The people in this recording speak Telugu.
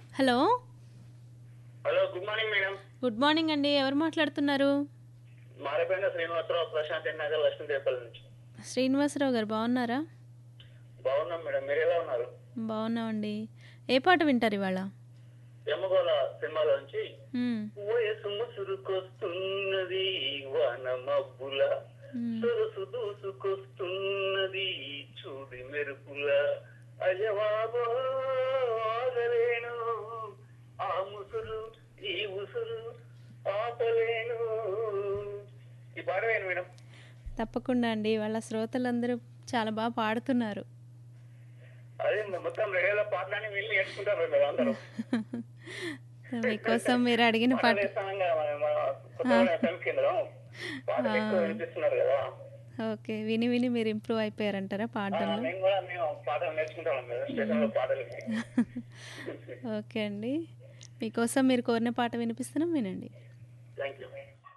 Hello hello good morning madam good morning అండి ఎవరు మాట్లాడుతున్నారు మారిపోయిన శ్రీనివాసరావు ప్రశాంత్ నగర్ లక్ష్మీదేపల్లి నుంచి శ్రీనివాసరావు గారు బాగున్నారా బాగున్నాం మేడం మీరు ఎలా ఉన్నారు బాగున్నామండి ఏ పాట వింటారు ఇవాళ ఎమ్మగోళ సినిమాలో నుంచి మ్మ్. వయసు ముసురుకొస్తున్నది వాన మబ్బుల మ్మ్. సొరసు దూసుకొస్తున్నది చూడి మెరుపుల అజవాబో ఆగలేను ఆ ముసురు ఈ ఉసురు ఆపలేను ఈ పాట వేయండి మేడం తప్పకుండా అండి వాళ్ళ శ్రోతలందరూ చాలా బాగా పాడుతున్నారు అదే మొత్తం రేడియోలో పాటలని వీళ్ళు నేర్చుకుంటారు మేడం అందరూ మీకోసం మీరు అడిగిన పాట పాటలు వేస్తాం కదా మన మన కొత్తగూడెం FM కేంద్రం పాటలు ఎక్కువ వినిపిస్తున్నారు కదా ఓకే విని విని మీరు ఇంప్రూవ్ అయిపోయారంటారా ఆ, పాటల్లో మేము కూడా మేము పాటలు నేర్చుకుంటాం మేడం స్టేషన్ లో పాటలు ఓకే అండి మీకోసం మీరు కోరిన పాట వినిపిస్తున్నాం వినండి థ్యాంక్ యూ